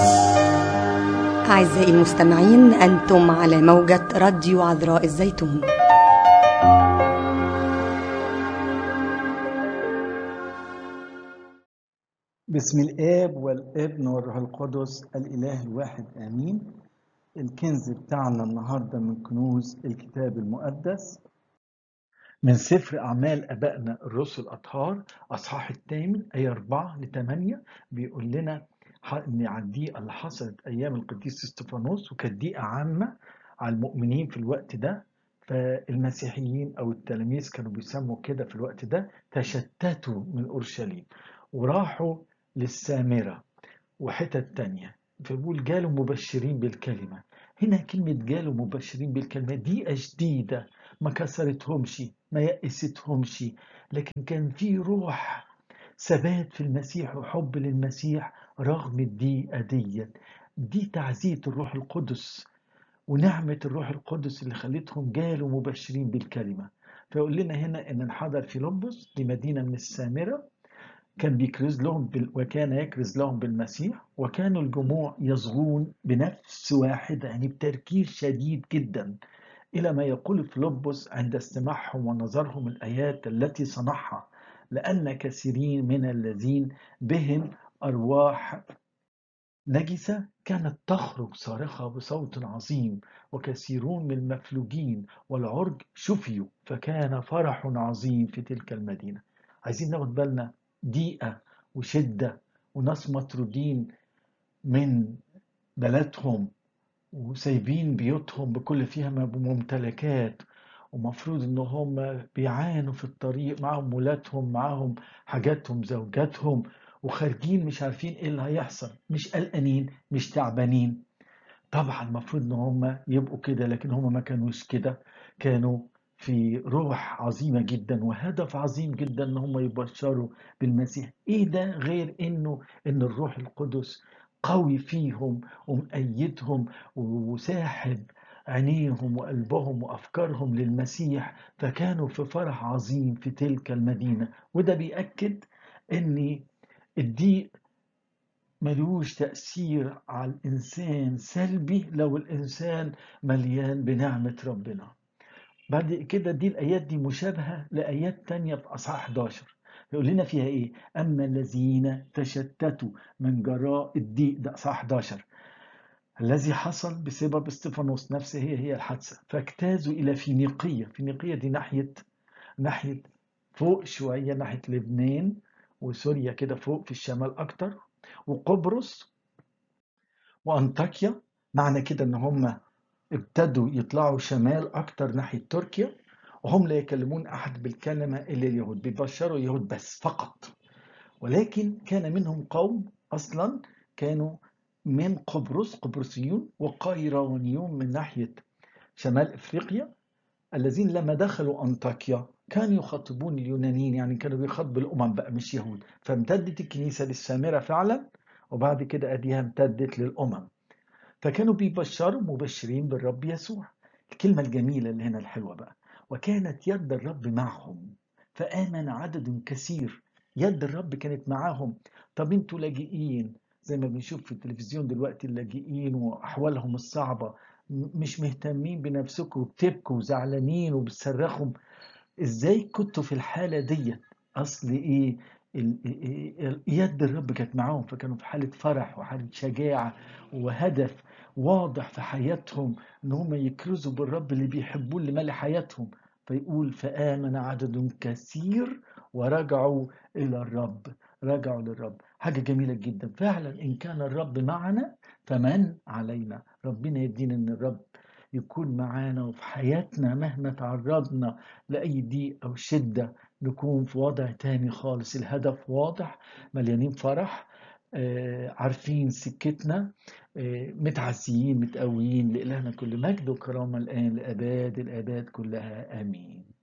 أعزائي المستمعين أنتم على موجة راديو عذراء الزيتون بسم الآب والابن والروح القدس الإله الواحد آمين الكنز بتاعنا النهاردة من كنوز الكتاب المقدس من سفر أعمال أبائنا الرسل الأطهار أصحاح الثامن آية 4 ل 8 بيقول لنا إن على الضيقة اللي حصلت أيام القديس استفانوس وكانت ضيقة عامة على المؤمنين في الوقت ده فالمسيحيين أو التلاميذ كانوا بيسموا كده في الوقت ده تشتتوا من أورشليم وراحوا للسامرة وحتت تانية فبيقول جالوا مبشرين بالكلمة هنا كلمة جالوا مبشرين بالكلمة دي شديدة ما كسرتهمش ما يأستهمش لكن كان في روح ثبات في المسيح وحب للمسيح رغم الضيقة دي دي تعزية الروح القدس ونعمة الروح القدس اللي خلتهم جالوا مبشرين بالكلمة فيقول لنا هنا ان انحدر فيلبس لمدينة من السامرة كان بيكرز لهم بال... وكان يكرز لهم بالمسيح وكانوا الجموع يصغون بنفس واحدة يعني بتركيز شديد جدا إلى ما يقول فيلبس عند استماعهم ونظرهم الآيات التي صنعها لأن كثيرين من الذين بهم أرواح نجسة كانت تخرج صارخة بصوت عظيم وكثيرون من المفلوجين والعرج شفيوا فكان فرح عظيم في تلك المدينة عايزين ناخد بالنا ضيقة وشدة وناس مطرودين من بلدهم وسايبين بيوتهم بكل فيها ممتلكات ومفروض ان هم بيعانوا في الطريق معهم ولادهم معهم حاجاتهم زوجاتهم وخارجين مش عارفين ايه اللي هيحصل مش قلقانين مش تعبانين طبعا المفروض ان هم يبقوا كده لكن هم ما كانوش كده كانوا في روح عظيمة جدا وهدف عظيم جدا ان هم يبشروا بالمسيح ايه ده غير انه ان الروح القدس قوي فيهم ومأيدهم وساحب عينيهم وقلبهم وافكارهم للمسيح فكانوا في فرح عظيم في تلك المدينة وده بيأكد ان الضيق ملوش تأثير على الإنسان سلبي لو الإنسان مليان بنعمة ربنا بعد كده دي الآيات دي مشابهة لآيات تانية في أصحاح 11 يقول لنا فيها إيه أما الذين تشتتوا من جراء الضيق ده أصحاح 11 الذي حصل بسبب استفانوس نفسه هي هي الحادثة فاجتازوا إلى فينيقية فينيقية دي ناحية ناحية فوق شوية ناحية لبنان وسوريا كده فوق في الشمال أكتر وقبرص وأنطاكيا معنى كده إن هم ابتدوا يطلعوا شمال أكتر ناحية تركيا وهم لا يكلمون أحد بالكلمة إلا اليهود بيبشروا اليهود بس فقط ولكن كان منهم قوم أصلا كانوا من قبرص قبرصيون وقيروانيون من ناحية شمال إفريقيا الذين لما دخلوا أنطاكيا كانوا يخاطبون اليونانيين يعني كانوا بيخاطبوا الأمم بقى مش يهود فامتدت الكنيسة للسامرة فعلا وبعد كده أديها امتدت للأمم فكانوا بيبشروا مبشرين بالرب يسوع الكلمة الجميلة اللي هنا الحلوة بقى وكانت يد الرب معهم فآمن عدد كثير يد الرب كانت معاهم طب انتوا لاجئين زي ما بنشوف في التلفزيون دلوقتي اللاجئين وأحوالهم الصعبة مش مهتمين بنفسكم وبتبكوا وزعلانين وبتصرخوا ازاي كنتوا في الحالة دي اصل ايه يد الرب كانت معاهم فكانوا في حالة فرح وحالة شجاعة وهدف واضح في حياتهم ان هم يكرزوا بالرب اللي بيحبوه اللي مالي حياتهم فيقول فآمن عدد كثير ورجعوا إلى الرب رجعوا للرب حاجة جميلة جدا فعلا إن كان الرب معنا فمن علينا ربنا يدينا إن الرب يكون معانا وفي حياتنا مهما تعرضنا لأي ضيق أو شدة نكون في وضع تاني خالص الهدف واضح مليانين فرح آه، عارفين سكتنا آه، متعزيين متقويين لإلهنا كل مجد وكرامة الآن لأباد الآباد كلها آمين